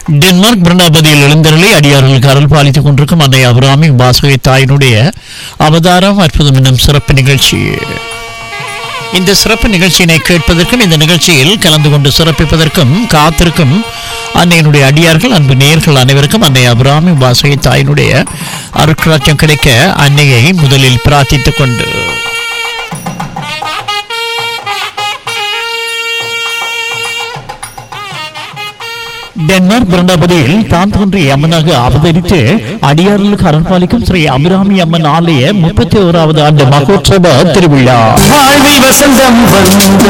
Denmark பிரணாபதியில் எழுந்தருளி அடியார்களுக்கு அருள் பாலித்துக் கொண்டிருக்கும் அன்னை அபிராமி வாசகை தாயினுடைய அவதாரம் அற்புதம் என்னும் சிறப்பு நிகழ்ச்சி இந்த சிறப்பு நிகழ்ச்சியினை கேட்பதற்கும் இந்த நிகழ்ச்சியில் கலந்து கொண்டு சிறப்பிப்பதற்கும் காத்திருக்கும் அன்னையினுடைய அடியார்கள் அன்பு நேயர்கள் அனைவருக்கும் அன்னை அபிராமி வாசகை தாயினுடைய அருட்கராட்சியம் கிடைக்க அன்னையை முதலில் பிரார்த்தித்துக் கொண்டு டென்மார்க் பிரணபதியில் தான் தோன்றிய அம்மனாக அவதரித்து அடியார்களுக்கு அருள்பாலிக்கும் ஸ்ரீ அபிராமி அம்மன் ஆலய முப்பத்தி ஓராவது ஆண்டு மகோற்சவ திருவிழா வாழ்வில் வசந்தம் வந்து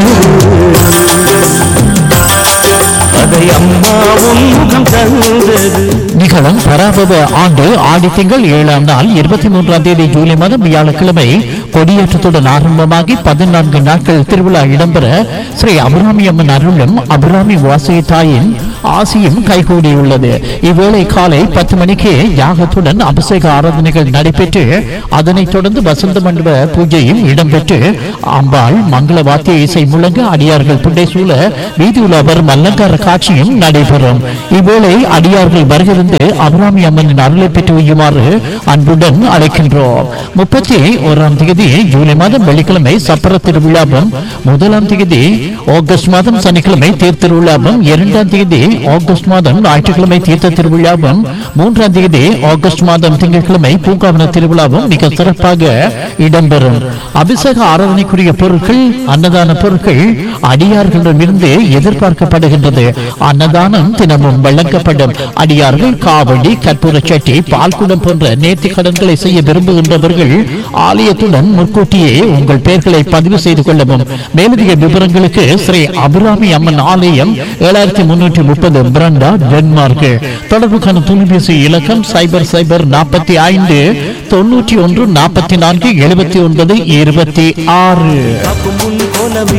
அதை அம்மாவும் முகம் தந்தது நிகழும் பராபவ ஆண்டு ஆடி திங்கள் ஏழாம் நாள் இருபத்தி மூன்றாம் தேதி ஜூலை மாதம் வியாழக்கிழமை கொடியேற்றத்துடன் ஆரம்பமாகி பதினான்கு நாட்கள் திருவிழா இடம்பெற ஸ்ரீ அபிராமி அம்மன் அருளும் அபிராமி வாசகி தாயின் ஆசியும் கைகூடியுள்ளது இவ்வேளை காலை பத்து மணிக்கு யாகத்துடன் அபிஷேக ஆராதனைகள் நடைபெற்று அதனைத் தொடர்ந்து வசந்த மண்டப பூஜையும் இடம்பெற்று அம்பாள் மங்கள வாத்திய இசை முழங்க அடியார்கள் புண்டை சூழ வீதி உலாவர் அலங்கார காட்சியும் நடைபெறும் இவ்வேளை அடியார்கள் வருகிருந்து அபிராமி அம்மனின் அருளை பெற்று வையுமாறு அன்புடன் அழைக்கின்றோம் முப்பத்தி ஓராம் தேதி ஜூலை மாதம் வெள்ளிக்கிழமை சப்பர திருவிழாவும் முதலாம் தேதி ஆகஸ்ட் மாதம் சனிக்கிழமை தேர் திருவிழாவும் இரண்டாம் தேதி ஆகஸ்ட் மாதம் ஞாயிற்றுக்கிழமை தீர்த்த திருவிழாவும் மூன்றாம் தேதி ஆகஸ்ட் மாதம் திங்கட்கிழமை பூங்காவன திருவிழாவும் மிக சிறப்பாக இடம்பெறும் அபிஷேக ஆராதனைக்குரிய பொருட்கள் அன்னதான பொருட்கள் அடியார்களிடமிருந்து எதிர்பார்க்கப்படுகின்றது அன்னதானம் தினமும் வழங்கப்படும் அடியார்கள் காவடி கற்பூர சட்டி பால்குடம் போன்ற நேர்த்தி கடன்களை செய்ய விரும்புகின்றவர்கள் ஆலயத்துடன் முன்கூட்டியே உங்கள் பெயர்களை பதிவு செய்து கொள்ளவும் மேலதிக விவரங்களுக்கு ஸ்ரீ அபிராமி அம்மன் ஆலயம் ஏழாயிரத்தி முன்னூற்றி முப்பது பிரண்டா டென்மார்க் தொடர்புக்கான தொலைபேசி இலக்கம் சைபர் சைபர் நாற்பத்தி ஐந்து தொண்ணூற்றி ஒன்று நாற்பத்தி நான்கு எழுபத்தி ஒன்பது இருபத்தி ஆறு காக்கும் உன் கோலமே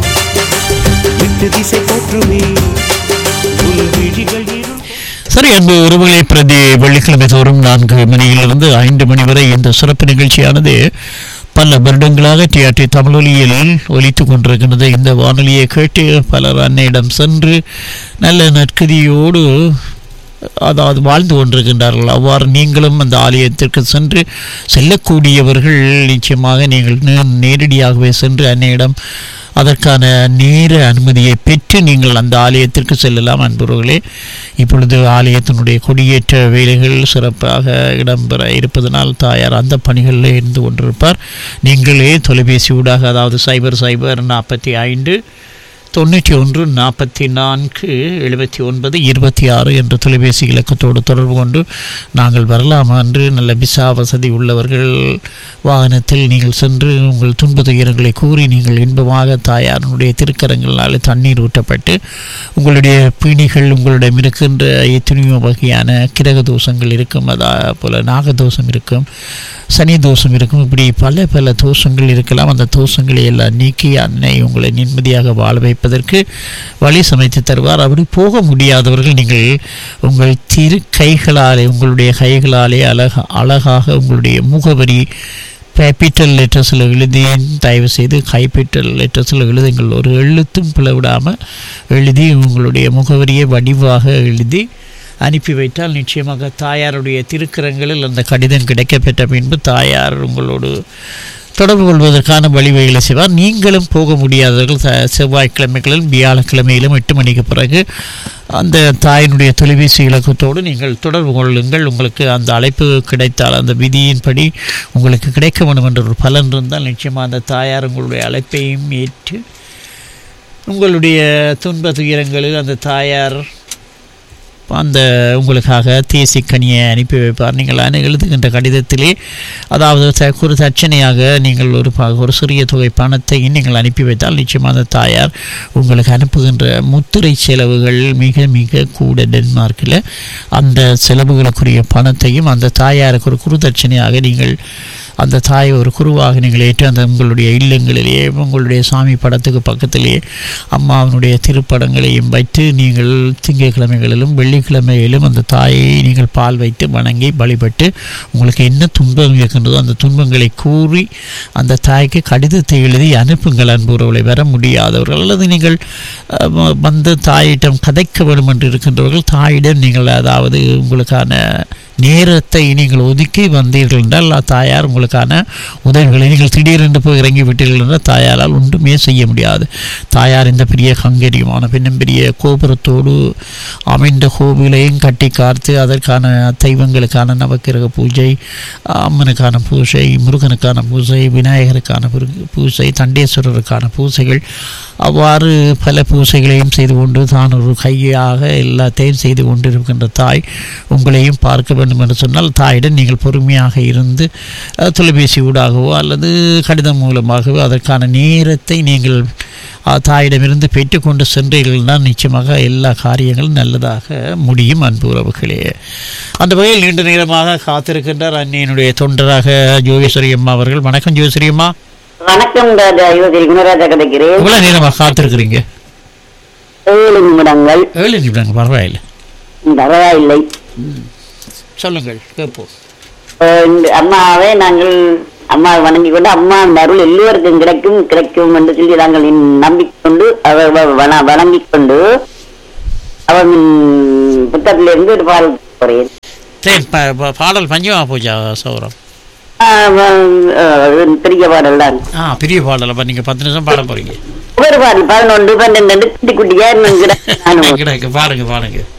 விட்டு திசை போற்றுமே உன் விழிகள் இருள் சரி அன்பு உறவுகளை பிரதி வெள்ளிக்கிழமை தோறும் நான்கு மணியிலிருந்து ஐந்து மணி வரை இந்த சிறப்பு நிகழ்ச்சியானது பல வருடங்களாக டிஆர்டி தமிழொலியில் ஒலித்துக் கொண்டிருக்கின்றது இந்த வானொலியை கேட்டு பலர் அன்னையிடம் சென்று நல்ல நற்கதியோடு அதாவது வாழ்ந்து கொண்டிருக்கின்றார்கள் அவ்வாறு நீங்களும் அந்த ஆலயத்திற்கு சென்று செல்லக்கூடியவர்கள் நிச்சயமாக நீங்கள் நே- நேரடியாகவே சென்று அன்னையிடம் அதற்கான நேர அனுமதியை பெற்று நீங்கள் அந்த ஆலயத்திற்கு செல்லலாம் அன்பர்களே இப்பொழுது ஆலயத்தினுடைய கொடியேற்ற வேலைகள் சிறப்பாக இடம்பெற இருப்பதனால் தாயார் அந்த பணிகளில் இருந்து கொண்டிருப்பார் நீங்களே தொலைபேசி ஊடாக அதாவது சைபர் சைபர் நாற்பத்தி ஐந்து தொண்ணூற்றி ஒன்று நாற்பத்தி நான்கு எழுபத்தி ஒன்பது இருபத்தி ஆறு என்ற தொலைபேசி இலக்கத்தோடு தொடர்பு கொண்டு நாங்கள் வரலாம் என்று நல்ல விசா வசதி உள்ளவர்கள் வாகனத்தில் நீங்கள் சென்று உங்கள் துன்ப துயரங்களை கூறி நீங்கள் இன்பமாக தாயாரனுடைய திருக்கரங்களால் தண்ணீர் ஊற்றப்பட்டு உங்களுடைய பிணிகள் உங்களிடம் இருக்கின்ற எத்தனையோ வகையான கிரக தோஷங்கள் இருக்கும் அதா போல் நாகதோஷம் இருக்கும் சனி தோஷம் இருக்கும் இப்படி பல பல தோஷங்கள் இருக்கலாம் அந்த தோஷங்களை எல்லாம் நீக்கி அன்னை உங்களை நிம்மதியாக வாழ வைப்பதற்கு வழி சமைத்து தருவார் அப்படி போக முடியாதவர்கள் நீங்கள் உங்கள் திரு கைகளாலே உங்களுடைய கைகளாலே அழகா அழகாக உங்களுடைய முகவரி கேபிட்டல் லெட்டர்ஸில் எழுதி தயவு செய்து கைப்பிட்டல் லெட்டர்ஸில் எழுதுங்கள் ஒரு எழுத்தும் பிளவிடாமல் எழுதி உங்களுடைய முகவரியை வடிவாக எழுதி அனுப்பி வைத்தால் நிச்சயமாக தாயாருடைய திருக்கரங்களில் அந்த கடிதம் கிடைக்கப்பெற்ற பின்பு தாயார் உங்களோடு தொடர்பு கொள்வதற்கான வழிவகைகளை செய்வார் நீங்களும் போக முடியாதவர்கள் ச- செவ்வாய்க்கிழமைகளிலும் வியாழக்கிழமையிலும் எட்டு மணிக்கு பிறகு அந்த தாயினுடைய தொலைபேசி இலக்கத்தோடு நீங்கள் தொடர்பு கொள்ளுங்கள் உங்களுக்கு அந்த அழைப்பு கிடைத்தால் அந்த விதியின்படி உங்களுக்கு கிடைக்க வேண்டும் என்ற ஒரு பலன் இருந்தால் நிச்சயமாக அந்த தாயார் உங்களுடைய அழைப்பையும் ஏற்று உங்களுடைய துன்ப துயரங்களில் அந்த தாயார் அந்த உங்களுக்காக தேசி கனியை அனுப்பி வைப்பார் நீங்கள் அனு எழுதுகின்ற கடிதத்திலே அதாவது த- ஒரு தட்சணையாக நீங்கள் ஒரு ப- ஒரு சிறிய தொகை பணத்தை நீங்கள் அனுப்பி வைத்தால் நிச்சயமாக அந்த தாயார் உங்களுக்கு அனுப்புகின்ற முத்திரை செலவுகள் மிக மிக கூட டென்மார்க்கில் அந்த செலவுகளுக்குரிய பணத்தையும் அந்த தாயாருக்கு ஒரு குருதட்சணையாக நீங்கள் அந்த தாயை ஒரு குருவாக நீங்கள் ஏற்று அந்த உங்களுடைய இல்லங்களிலேயே உங்களுடைய சாமி படத்துக்கு பக்கத்திலேயே அம்மாவினுடைய திருப்படங்களையும் வைத்து நீங்கள் திங்கட்கிழமைகளிலும் வெள்ளிக்கிழமைகளிலும் அந்த தாயை நீங்கள் பால் வைத்து வணங்கி வழிபட்டு உங்களுக்கு என்ன துன்பம் இருக்கின்றதோ அந்த துன்பங்களை கூறி அந்த தாய்க்கு கடிதத்தை எழுதி அனுப்புங்கள் அன்புறவர்களை வர முடியாதவர்கள் அல்லது நீங்கள் அஹ், வ- வந்து தாயிடம் கதைக்க வேண்டும் என்று இருக்கின்றவர்கள் தாயிடம் நீங்கள் அதாவது உங்களுக்கான நேரத்தை நீங்கள் ஒதுக்கி வந்தீர்கள் என்றால் அ- தாயார் உங்களுக்கான உதவிகளை நீங்கள் திடீரென்று போய் இறங்கி விட்டீர்கள் என்றால் தாயாரால் ஒன்றுமே செய்ய முடியாது தாயார் இந்த பெரிய கங்கரியமான பின்னும் பெரிய கோபுரத்தோடு அமைந்த கோவிலையும் கட்டி காத்து அதற்கான தெய்வங்களுக்கான நவக்கிரக பூஜை அம்மனுக்கான பூஜை முருகனுக்கான பூஜை விநாயகருக்கான பூ- பூஜை தண்டேஸ்வரருக்கான பூஜைகள் அவ்வாறு பல பூஜைகளையும் செய்து கொண்டு தான் ஒரு கையாக எல்லாத்தையும் செய்து கொண்டிருக்கின்ற தாய் உங்களையும் பார்க்க வேண்டும் என்று சொன்னால் தாயிடம் நீங்கள் பொறுமையாக இருந்து அஹ், தொலைபேசி ஊடாகவோ அல்லது கடிதம் மூலமாகவோ அதற்கான நேரத்தை நீங்கள் அஹ், தாயிடமிருந்து பெற்றுக்கொண்டு சென்றீர்கள்னால் நிச்சயமாக எல்லா காரியங்களும் நல்லதாக முடியும் அன்பு உறவுகளே அந்த வகையில் நீண்ட நேரமாக காத்திருக்கின்றார் அன்னையினுடைய தொண்டராக ஜோகேஸ்வரி அம்மா அவர்கள் வணக்கம் ஜோகேஸ்வரி அம்மா வணக்கம் ராஜா யுவதிரி குணராஜா கிடைக்கிறேன் எவ்வளோ நேரமாக காத்திருக்கிறீங்க ஏழு நிமிடங்கள் ஏழு நிமிடங்க பரவாயில்லை பரவாயில்லை சொல்லுங்கள் கேட்போம் அஹ் இந்த அம்மாவை நாங்கள் அம்மாவை வணங்கி கொண்டு அம்மா அருள் எல்லோருக்கும் கிடைக்கும் கிடைக்கும் என்று சொல்லி நாங்கள் இன் நம்பிக்கொண்டு அவர் வண- வணங்கிக் கொண்டு அவன் புத்தகத்திலிருந்து ஒரு பாடல் போறேன் சரி ப- ப- பாடல் பஞ்சமா போச்சா சௌரம் ஆஹ் வ- அஹ் பெரிய பாடல் தான் ஆ பெரிய பாடல் அப்போ நீங்கள் பத்து நிமிஷம் பாட போகிறீங்க ஒவ்வொரு பாடல் பதினொன்று பன்னெண்டு குட்டி குட்டியா இன்னும் கிடக்கு. நானும் கிடக்கு பாருங்க பாருங்க